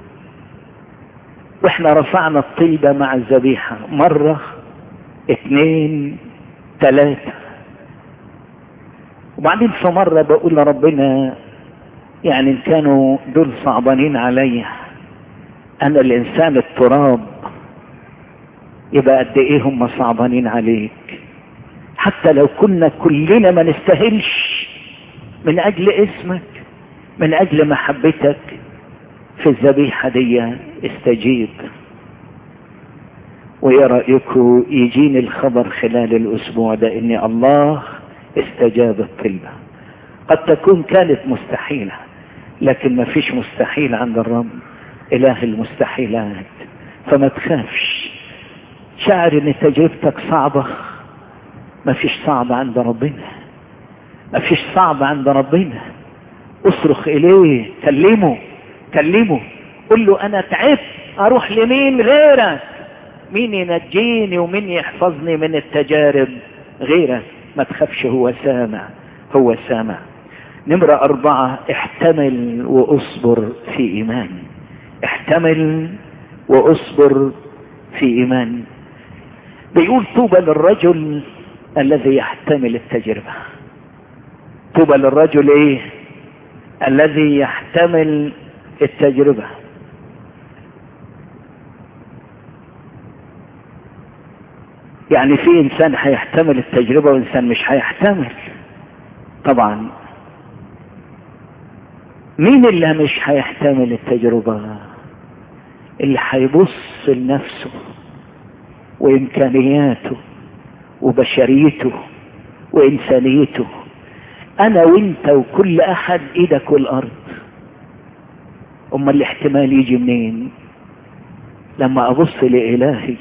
واحنا رفعنا الطلبة مع الذبيحة مرة اتنين تلاتة وبعدين في مرة بقول لربنا يعني ان كانوا دول صعبانين عليا انا الانسان التراب يبقى قد ايه هم صعبانين عليك حتى لو كنا كلنا ما نستاهلش من اجل اسمك من اجل محبتك في الذبيحة دي استجيب وايه رأيكم يجيني الخبر خلال الاسبوع ده ان الله استجاب الطلبة قد تكون كانت مستحيلة لكن ما فيش مستحيل عند الرب اله المستحيلات فما تخافش شعر ان تجربتك صعبة ما فيش صعب عند ربنا ما فيش صعب عند ربنا اصرخ اليه كلمه كلمه قل له انا تعبت اروح لمين غيرك مين ينجيني ومين يحفظني من التجارب غيرك ما تخافش هو سامع هو سامع نمرة أربعة احتمل وأصبر في إيمان احتمل وأصبر في إيمان بيقول طوبى للرجل الذي يحتمل التجربة طوبى للرجل ايه الذي يحتمل التجربة يعني في انسان هيحتمل التجربة وانسان مش هيحتمل طبعا مين اللي مش هيحتمل التجربة اللي هيبص لنفسه وامكانياته وبشريته وانسانيته انا وانت وكل احد ايدك والارض اما الاحتمال يجي منين لما ابص لالهي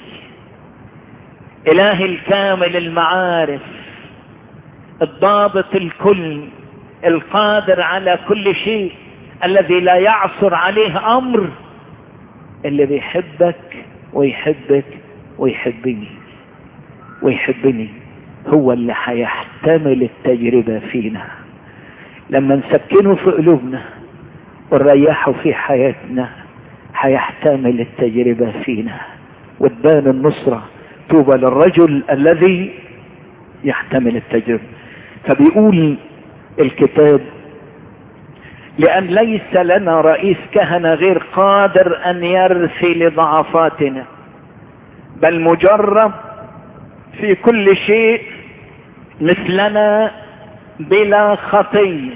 الهي الكامل المعارف الضابط الكل القادر على كل شيء الذي لا يعصر عليه امر اللي بيحبك ويحبك ويحبني ويحبني هو اللي هيحتمل التجربة فينا لما نسكنه في قلوبنا ونريحه في حياتنا هيحتمل التجربة فينا وتبان النصرة طوبى للرجل الذي يحتمل التجربة فبيقول الكتاب لأن ليس لنا رئيس كهنة غير قادر أن يرثي لضعفاتنا بل مجرب في كل شيء مثلنا بلا خطية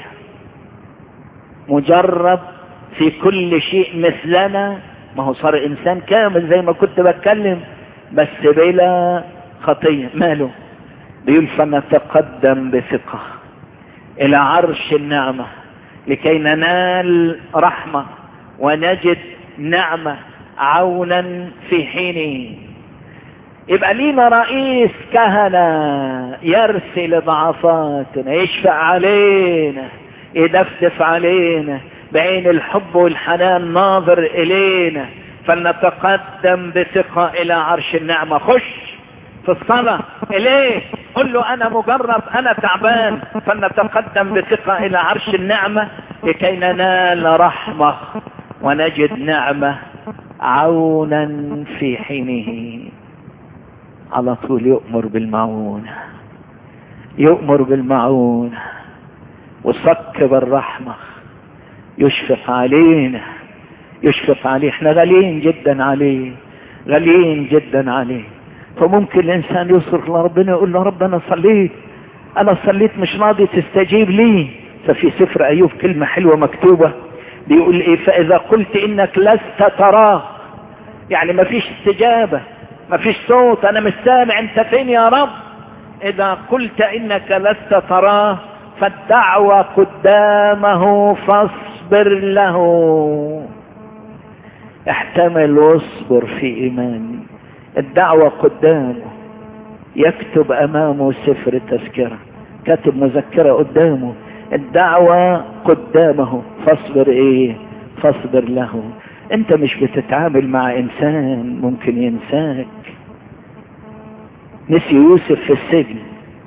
مجرب في كل شيء مثلنا ما هو صار انسان كامل زي ما كنت بتكلم بس بلا خطية ماله بيقول فنتقدم بثقة الى عرش النعمة لكي ننال رحمة ونجد نعمة عونا في حينه يبقى لينا رئيس كهنة يرثي لضعفاتنا يشفع علينا يدفدف علينا بعين الحب والحنان ناظر الينا فلنتقدم بثقة الى عرش النعمة خش في الصلاة اليه قل له انا مجرب انا تعبان فلنتقدم بثقة الى عرش النعمة لكي ننال رحمة ونجد نعمة عونا في حينه على طول يؤمر بالمعونة يؤمر بالمعونة وصك بالرحمة يشفق علينا يشفق عليه احنا غاليين جدا عليه غاليين جدا عليه فممكن الانسان يصرخ لربنا يقول له رب انا صليت انا صليت مش راضي تستجيب لي ففي سفر ايوب كلمة حلوة مكتوبة بيقول ايه فاذا قلت انك لست تراه يعني ما فيش استجابة ما فيش صوت انا مش سامع انت فين يا رب اذا قلت انك لست تراه فالدعوة قدامه فاصبر له احتمل واصبر في ايمان الدعوة قدامه يكتب امامه سفر تذكرة كاتب مذكرة قدامه الدعوة قدامه فاصبر ايه فاصبر له انت مش بتتعامل مع انسان ممكن ينساك نسي يوسف في السجن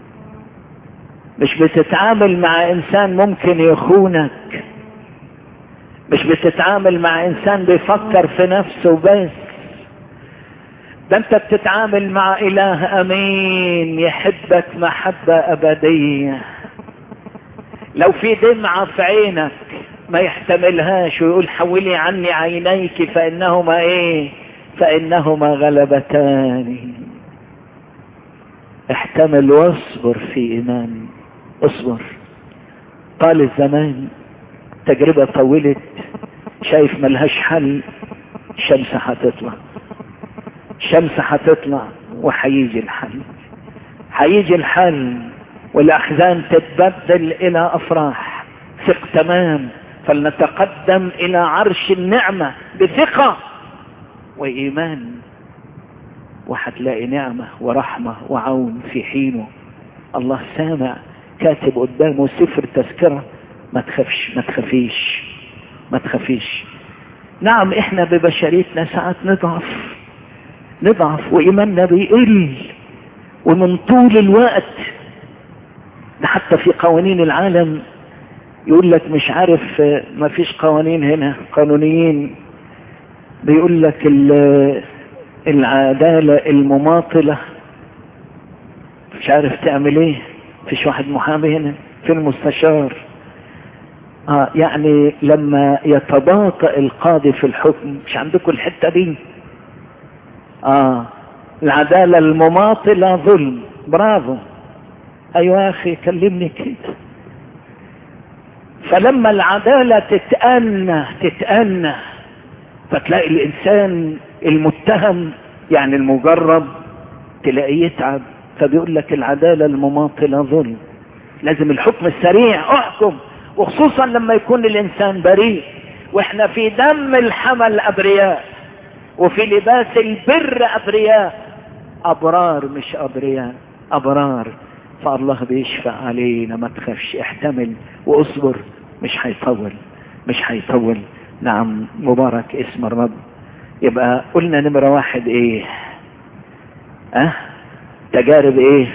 مش بتتعامل مع انسان ممكن يخونك مش بتتعامل مع انسان بيفكر في نفسه بس ده انت بتتعامل مع اله امين يحبك محبة ابدية لو في دمعة في عينك ما يحتملهاش ويقول حولي عني عينيك فانهما ايه فانهما غلبتان احتمل واصبر في ايمان اصبر طال الزمان تجربة طولت شايف ملهاش حل الشمس هتطلع الشمس هتطلع وهيجي الحل هيجي الحل والاحزان تتبدل الى افراح ثق تمام فلنتقدم الى عرش النعمة بثقة وايمان وهتلاقي نعمة ورحمة وعون في حينه الله سامع كاتب قدامه سفر تذكرة ما تخافش ما تخافيش ما تخافيش نعم احنا ببشريتنا ساعات نضعف نضعف وايماننا بيقل ومن طول الوقت ده حتى في قوانين العالم يقول لك مش عارف ما فيش قوانين هنا قانونيين بيقول لك العدالة المماطلة مش عارف تعمل ايه فيش واحد محامي هنا في المستشار آه يعني لما يتباطأ القاضي في الحكم مش عندكم الحتة دي اه العدالة المماطلة ظلم برافو ايوه يا اخي كلمني كده فلما العدالة تتأنى تتأنى فتلاقي الانسان المتهم يعني المجرب تلاقيه يتعب فبيقول لك العدالة المماطلة ظلم لازم الحكم السريع احكم وخصوصا لما يكون الانسان بريء واحنا في دم الحمل ابرياء وفي لباس البر ابرياء ابرار مش ابرياء ابرار فالله بيشفع علينا ما تخافش احتمل واصبر مش هيطول مش هيطول نعم مبارك اسم الرب يبقى قلنا نمرة واحد ايه اه تجارب ايه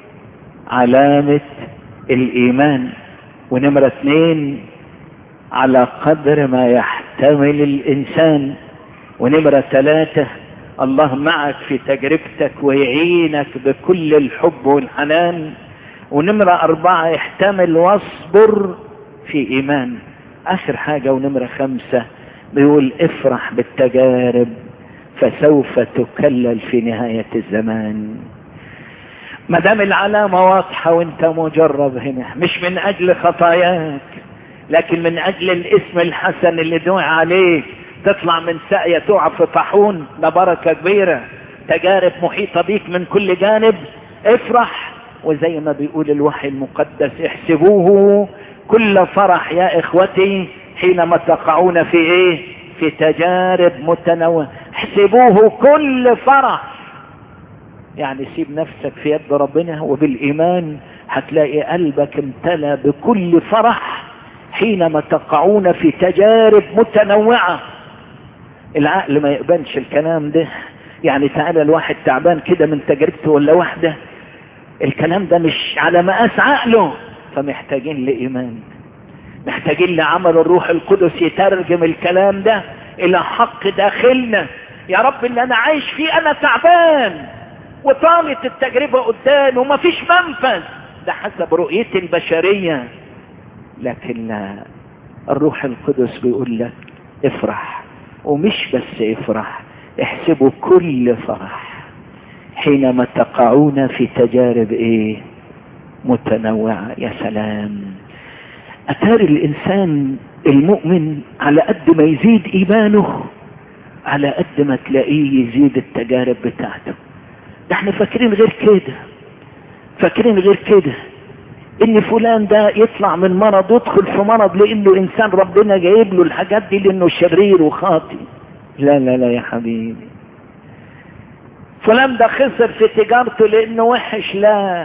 علامة الايمان ونمرة اثنين على قدر ما يحتمل الانسان ونمرة ثلاثة الله معك في تجربتك ويعينك بكل الحب والحنان ونمرة أربعة احتمل واصبر في إيمان آخر حاجة ونمرة خمسة بيقول افرح بالتجارب فسوف تكلل في نهاية الزمان ما دام العلامة واضحة وانت مجرب هنا مش من أجل خطاياك لكن من أجل الاسم الحسن اللي دعي عليه تطلع من ساقية تقع في طاحون ده بركة كبيرة تجارب محيطة بيك من كل جانب افرح وزي ما بيقول الوحي المقدس احسبوه كل فرح يا اخوتي حينما تقعون في ايه في تجارب متنوعة احسبوه كل فرح يعني سيب نفسك في يد ربنا وبالايمان هتلاقي قلبك امتلى بكل فرح حينما تقعون في تجارب متنوعة العقل ما يقبلش الكلام ده يعني تعالى الواحد تعبان كده من تجربته ولا واحدة الكلام ده مش على مقاس عقله فمحتاجين لإيمان محتاجين لعمل الروح القدس يترجم الكلام ده إلى حق داخلنا يا رب اللي أنا عايش فيه أنا تعبان وطالت التجربة قدام ومفيش منفذ ده حسب رؤيتي البشرية لكن الروح القدس بيقول لك افرح ومش بس افرح احسبوا كل فرح حينما تقعون في تجارب ايه متنوعة يا سلام اتاري الانسان المؤمن على قد ما يزيد ايمانه على قد ما تلاقيه يزيد التجارب بتاعته ده احنا فاكرين غير كده فاكرين غير كده ان فلان ده يطلع من مرض يدخل في مرض لانه انسان ربنا جايب له الحاجات دي لانه شرير وخاطئ لا لا لا يا حبيبي فلان ده خسر في تجارته لانه وحش لا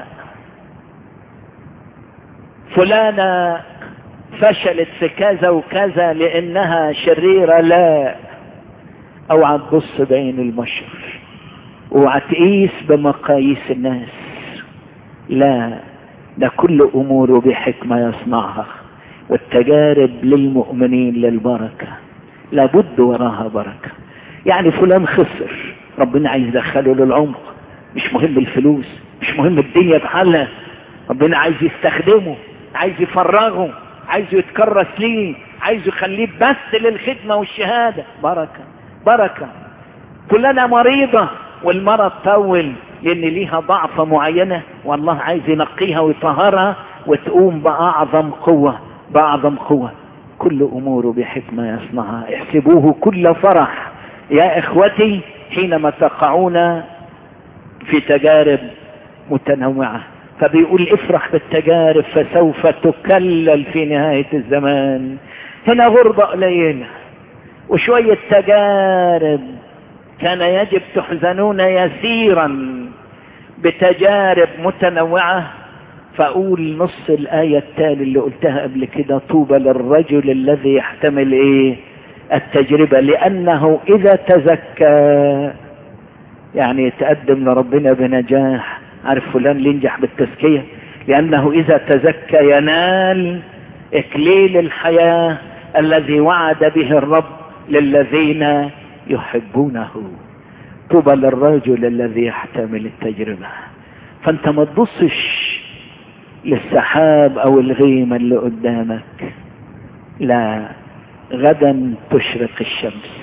فلانة فشلت في كذا وكذا لانها شريرة لا اوعى تبص بعين المشر اوعى تقيس بمقاييس الناس لا ده كل اموره بحكمة يصنعها والتجارب للمؤمنين للبركة لابد وراها بركة يعني فلان خسر ربنا عايز يدخله للعمق مش مهم الفلوس مش مهم الدنيا بحالها ربنا عايز يستخدمه عايز يفرغه عايز يتكرس ليه عايز يخليه بس للخدمة والشهادة بركة بركة كلنا مريضة والمرض طول لان ليها ضعفة معينة والله عايز ينقيها ويطهرها وتقوم بأعظم قوة بأعظم قوة كل أموره بحكمة يصنعها احسبوه كل فرح يا إخوتي حينما تقعون في تجارب متنوعة فبيقول افرح بالتجارب فسوف تكلل في نهاية الزمان هنا غربة قليلة وشوية تجارب كان يجب تحزنون يسيرا بتجارب متنوعة فأقول نص الآية التالي اللي قلتها قبل كده طوبى للرجل الذي يحتمل ايه التجربة لأنه إذا تزكى يعني يتقدم لربنا بنجاح عارف فلان اللي ينجح بالتزكية لأنه إذا تزكى ينال إكليل الحياة الذي وعد به الرب للذين يحبونه طوبى للرجل الذي يحتمل التجربة فانت ما تبصش للسحاب او الغيمة اللي قدامك لا غدا تشرق الشمس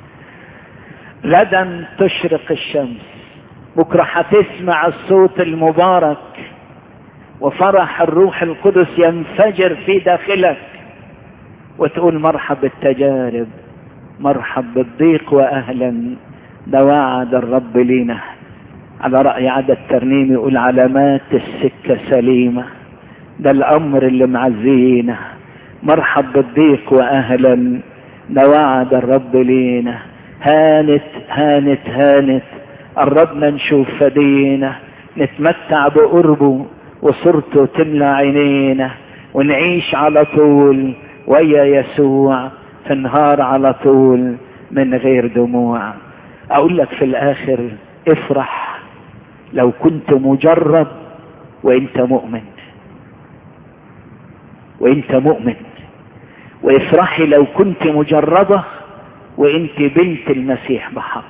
غدا تشرق الشمس بكرة هتسمع الصوت المبارك وفرح الروح القدس ينفجر في داخلك وتقول مرحب بالتجارب مرحب بالضيق واهلا ده وعد الرب لينا على رأي عدد الترنيم يقول علامات السكة سليمة ده الامر اللي معزينا مرحب بالضيق واهلا ده وعد الرب لينا هانت هانت هانت قربنا نشوف فدينا نتمتع بقربه وصورته تملى عينينا ونعيش على طول ويا يسوع في النهار على طول من غير دموع اقول لك في الاخر افرح لو كنت مجرب وانت مؤمن وانت مؤمن وافرحي لو كنت مجربة وانت بنت المسيح بحق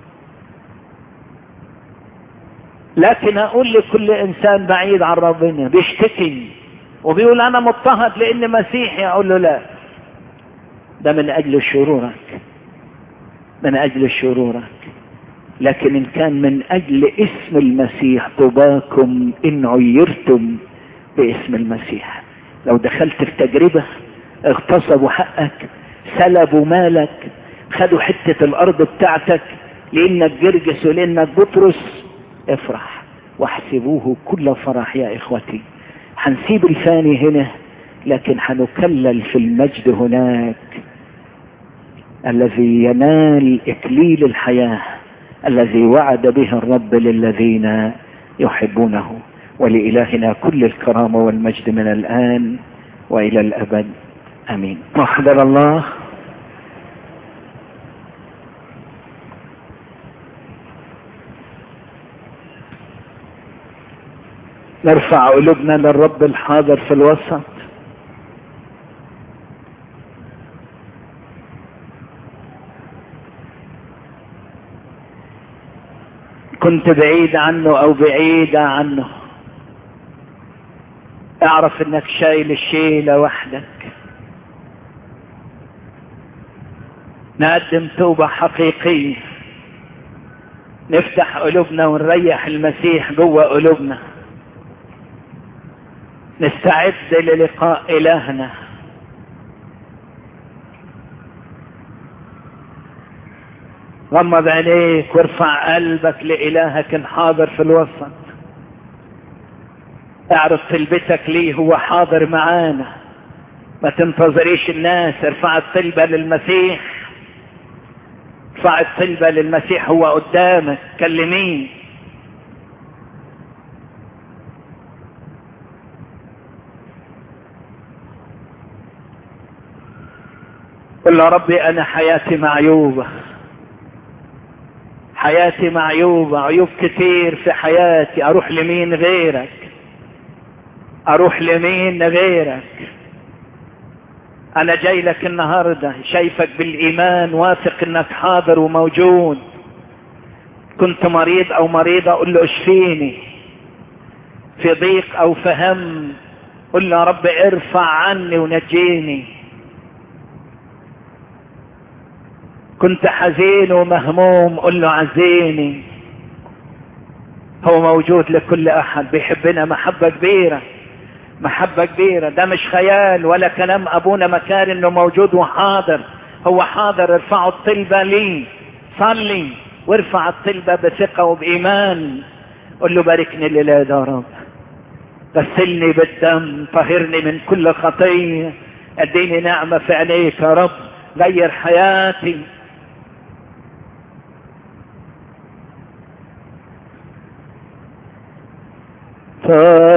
لكن اقول لكل انسان بعيد عن ربنا بيشتكي وبيقول انا مضطهد لان مسيحي اقول له لا ده من اجل شرورك من اجل شرورك لكن ان كان من اجل اسم المسيح طباكم ان عيرتم باسم المسيح لو دخلت في تجربة اغتصبوا حقك سلبوا مالك خدوا حتة الارض بتاعتك لانك جرجس ولانك بطرس افرح واحسبوه كل فرح يا اخوتي هنسيب الفاني هنا لكن هنكلل في المجد هناك الذي ينال اكليل الحياه الذي وعد به الرب للذين يحبونه ولإلهنا كل الكرامة والمجد من الآن وإلى الأبد أمين محضر الله نرفع قلوبنا للرب الحاضر في الوسط كنت بعيد عنه او بعيدة عنه اعرف انك شايل الشيلة وحدك نقدم توبة حقيقية نفتح قلوبنا ونريح المسيح جوه قلوبنا نستعد للقاء إلهنا غمض عينيك وارفع قلبك لإلهك الحاضر في الوسط اعرض طلبتك ليه هو حاضر معانا ما تنتظريش الناس ارفع الطلبة للمسيح ارفع الطلبة للمسيح هو قدامك كلميه قل يا ربي انا حياتي معيوبة حياتي معيوبة عيوب كتير في حياتي اروح لمين غيرك اروح لمين غيرك انا جاي لك النهاردة شايفك بالايمان واثق انك حاضر وموجود كنت مريض او مريضة اقول له اشفيني في ضيق او في هم قل له يا رب ارفع عني ونجيني كنت حزين ومهموم قل له عزيني هو موجود لكل احد بيحبنا محبة كبيرة محبة كبيرة ده مش خيال ولا كلام ابونا مكان انه موجود وحاضر هو حاضر ارفعوا الطلبة لي صلي وارفع الطلبة بثقة وبإيمان قل له باركني الليلة يا رب غسلني بالدم طهرني من كل خطية اديني نعمة في عينيك يا رب غير حياتي ف